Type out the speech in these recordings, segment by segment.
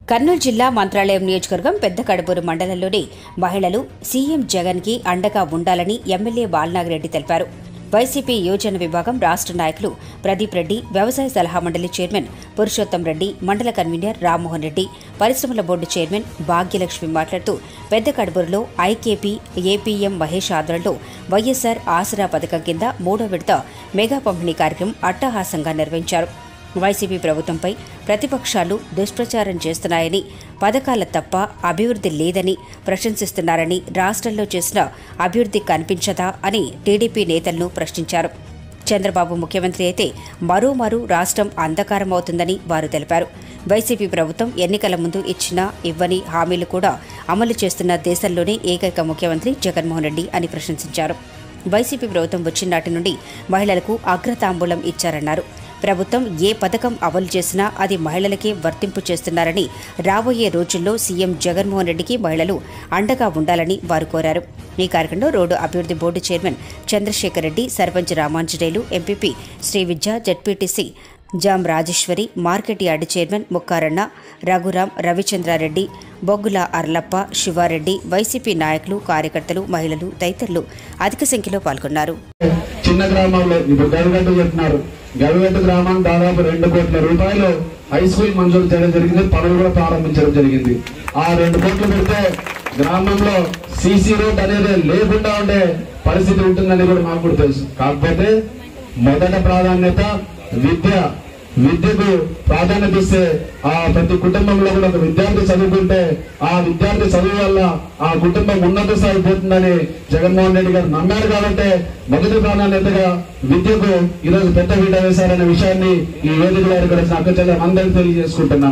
కర్నూలు జిల్లా మంత్రాలయం నియోజకవర్గం పెద్ద కడుపూరు మండలంలోని మహిళలు సీఎం జగన్కి అండగా ఉండాలని ఎమ్మెల్యే బాలనాగిరెడ్డి తెలిపారు వైసీపీ యోజన విభాగం రాష్ట్ర నాయకులు ప్రదీప్ రెడ్డి వ్యవసాయ సలహా మండలి చైర్మన్ పురుషోత్తం రెడ్డి మండల కన్వీనర్ రామ్మోహన్ రెడ్డి పరిశ్రమల బోర్డు చైర్మన్ భాగ్యలక్ష్మి మాట్లాడుతూ పెద్ద కడుపూరులో ఐకేపీ ఏపీఎం మహేష్ ఆధ్వర్యంలో వైఎస్సార్ ఆసరా పథకం కింద మూడో విడత మెగా పంపిణీ కార్యక్రమం అట్టహాసంగా నిర్వహించారు వైసీపీ ప్రభుత్వంపై ప్రతిపక్షాలు దుష్ప్రచారం చేస్తున్నాయని పథకాల తప్ప అభివృద్ధి లేదని ప్రశంసిస్తున్నారని రాష్ట్రంలో చేసిన అభివృద్ధి కనిపించదా అని టీడీపీ నేతలను ప్రశ్నించారు చంద్రబాబు ముఖ్యమంత్రి అయితే మరో మరో రాష్ట్రం అంధకారమవుతుందని వారు తెలిపారు వైసీపీ ప్రభుత్వం ఎన్నికల ముందు ఇచ్చిన ఇవ్వని హామీలు కూడా అమలు చేస్తున్న దేశంలోనే ఏకైక ముఖ్యమంత్రి జగన్మోహన్ రెడ్డి అని ప్రశంసించారు వైసీపీ ప్రభుత్వం వచ్చిన నాటి నుండి మహిళలకు అగ్రతాంబూలం ఇచ్చారన్నారు ప్రభుత్వం ఏ పథకం అమలు చేసినా అది మహిళలకే వర్తింపు చేస్తున్నారని రాబోయే రోజుల్లో సీఎం జగన్మోహన్ రెడ్డికి మహిళలు అండగా ఉండాలని వారు కోరారు ఈ కార్యక్రమంలో రోడ్డు అభివృద్ధి board chairman Chandrashekar Reddy sarpanch Ramanjaneyulu MPP Shri Vidya ZPTC జామ్ Rajeshwari market yard chairman Mukkaranna Raghuram Ravichandrareddy Boggula Arlappa Sivareddy YCP నాయకులు కార్యకర్తలు మహిళలు తదితరులు అధిక సంఖ్యలో పాల్గొన్నారు చిన్న గ్రామంలో ఇప్పుడు గవిగడ్డ చెప్తున్నారు గవిగడ్డ గ్రామం దాదాపు రెండు కోట్ల రూపాయలు హై స్కూల్ మంజూరు చేయడం జరిగింది పనులు కూడా ప్రారంభించడం జరిగింది ఆ రెండు కోట్లు పెడితే గ్రామంలో సీసీ రోడ్ అనేది లేకుండా ఉండే పరిస్థితి ఉంటుందని కూడా మాకు కూడా తెలుసు కాకపోతే మొదట ప్రాధాన్యత విద్య విద్యకు ప్రాధాన్యత ఇస్తే ఆ ప్రతి కుటుంబంలో కూడా ఒక విద్యార్థి చదువుకుంటే ఆ విద్యార్థి చదువు వల్ల ఆ కుటుంబం ఉన్నత స్థాయి పోతుందని జగన్మోహన్ రెడ్డి గారు నమ్మారు కాబట్టి మొదటి ప్రాధాన్యతగా విద్యకు ఈరోజు పెద్ద పీట వేశారనే విషయాన్ని ఈ వేదికలో ఇక్కడ అక్క చెల్లెలు అందరికీ తెలియజేసుకుంటున్నాం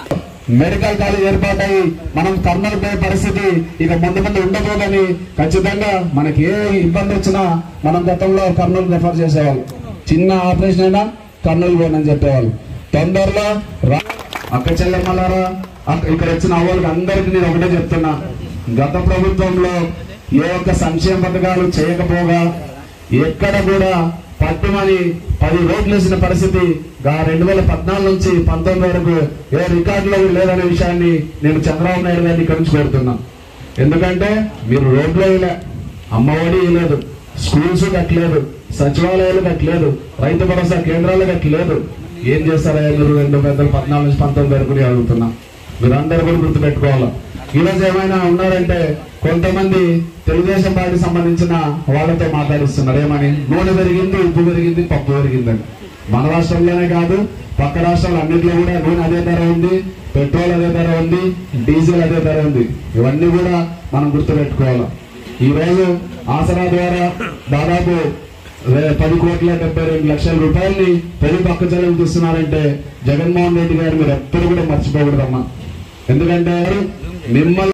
మెడికల్ కాలేజ్ ఏర్పాటై మనం కర్నూలు పోయే పరిస్థితి ఇక ముందు ముందు ఉండబోదని ఖచ్చితంగా మనకి ఏ ఇబ్బంది వచ్చినా మనం గతంలో కర్నూలు రెఫర్ చేసేవాళ్ళు చిన్న ఆపరేషన్ అయినా కర్నూలు పోనని చెప్పేవాళ్ళు తొందరలో రా- అక్క చెల్లెమ్మలారా అక్క- ఇక్కడ వచ్చిన అవ్వలకి అందరికీ నేను ఒకటే చెప్తున్నా గత ప్రభుత్వంలో ఏ ఒక్క సంక్షేమ పథకాలు చేయకపోగా ఎక్కడ కూడా పట్టుమని పది రోడ్లు వేసిన పరిస్థితి రెండు వేల పద్నాలుగు నుంచి పంతొమ్మిది వరకు ఏ రికార్డులో లేదనే విషయాన్ని నేను చంద్రబాబు నాయుడు గారిని ఇక్కడి నుంచి కోరుతున్నా ఎందుకంటే మీరు రోడ్లు వేయలే అమ్మఒడి వేయలేదు స్కూల్స్ కట్టలేదు సచివాలయాలు కట్టలేదు రైతు భరోసా కేంద్రాలు కట్టలేదు ఏం చేస్తారా మీరు రెండు వేల పద్నాలుగు నుంచి పంతొమ్మిది వరకు నేను అడుగుతున్నా మీరందరూ కూడా గుర్తుపెట్టుకోవాలి ఈ రోజు ఏమైనా ఉన్నారంటే కొంతమంది తెలుగుదేశం పార్టీ సంబంధించిన వాళ్ళతో మాట్లాడిస్తున్నారు ఏమని నూనె పెరిగింది ఉప్పు పెరిగింది పప్పు పెరిగిందని మన రాష్ట్రంలోనే కాదు పక్క రాష్ట్రాలు అన్నింటిలో కూడా నూనె అదే ధర ఉంది పెట్రోల్ అదే ధర ఉంది డీజిల్ అదే ధర ఉంది ఇవన్నీ కూడా మనం గుర్తుపెట్టుకోవాలి ఈ రోజు ఆసరా ద్వారా దాదాపు వే- పది కోట్ల డెబ్బై రెండు లక్షల రూపాయలని పెళ్లి పక్క చెల్లెలు తీస్తున్నారంటే జగన్మోహన్ రెడ్డి గారు మీరు ఎప్పుడు కూడా మర్చిపోకూడదమ్మా ఎందుకంటే మిమ్మల్ని